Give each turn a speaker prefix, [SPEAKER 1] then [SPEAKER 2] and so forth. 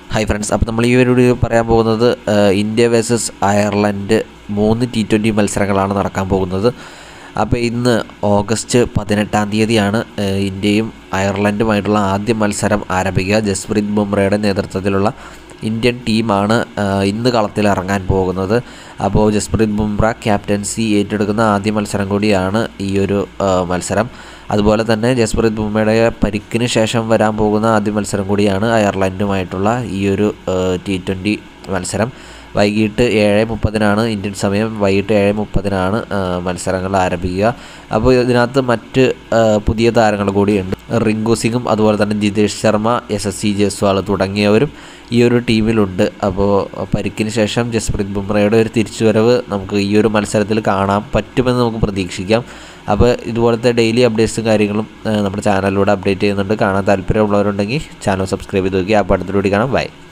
[SPEAKER 1] hi friends അപ്പോൾ നമ്മൾ ഈ ഒരു വീഡിയോ പറയാൻ പോകുന്നത് ഏഹ്, ഇന്ത്യ വേഴ്സസ് അയർലൻഡ് മൂന്ന് ടി ട്വൻ്റി മത്സരങ്ങളാണ് നടക്കാൻ പോകുന്നത് അപ്പോൾ ഇന്ന് ഓഗസ്റ്റ് പതിനെട്ടാം തീയതിയാണ് ഏഹ്, ഇന്ത്യയും അയർലൻഡുമായിട്ടുള്ള ആദ്യ മത്സരം ആരംഭിക്കുക ജസ്പ്രീത് ബുംറയുടെ നേതൃത്വത്തിലുള്ള ഇന്ത്യൻ ടീമാണ് ഏഹ്, ഇന്ന് കളത്തിൽ ഇറങ്ങാൻ പോകുന്നത് അപ്പോൾ ജസ്പ്രീത് ബുംറ ക്യാപ്റ്റൻസി ഏറ്റെടുക്കുന്ന ആദ്യ മത്സരം കൂടിയാണ് ഈ ഒരു ഏഹ്, മത്സരം അതുപോലെ തന്നെ ജസ്പ്രീത് ബുംറയുടെ പരിക്കിന് ശേഷം വരാൻ പോകുന്ന ആദ്യ മത്സരം കൂടിയാണ് അയർലൻഡുമായിട്ടുള്ള ഈ ഒരു ടി ട്വൻ്റി മത്സരം വൈകിട്ട് ഏഴ് മുപ്പതിനാണ് ഇന്ത്യൻ സമയം വൈകിട്ട് ഏഴ് മുപ്പതിനാണ് മത്സരങ്ങൾ ആരംഭിക്കുക അപ്പോൾ ഇതിനകത്ത് മറ്റ് ആ, പുതിയ താരങ്ങൾ കൂടിയുണ്ട് റിങ്കു സിംഗും അതുപോലെ തന്നെ ജിതേഷ് ശർമ്മ എസ് എസ് സി ജയ്സ്വാൾ തുടങ്ങിയവരും ഈ ഒരു ടീമിലുണ്ട് അപ്പോൾ പരിക്കിന് ശേഷം ജസ്പ്രീത് ബുംറയുടെ ഒരു തിരിച്ചുവരവ് നമുക്ക് ഈ ഒരു മത്സരത്തിൽ കാണാൻ പറ്റുമെന്ന് നമുക്ക് പ്രതീക്ഷിക്കാം അപ്പോൾ ഇതുപോലത്തെ ഡെയിലി അപ്ഡേറ്റ്സും കാര്യങ്ങളും ആ, നമ്മുടെ ചാനലിലൂടെ അപ്ഡേറ്റ് ചെയ്യുന്നുണ്ട് കാണാൻ താല്പര്യമുള്ളവരുണ്ടെങ്കിൽ ചാനൽ സബ്സ്ക്രൈബ് ചെയ്ത് നോക്കി അപ്പോൾ അടുത്തൊരു വീഡിയോ കാണാം ബൈ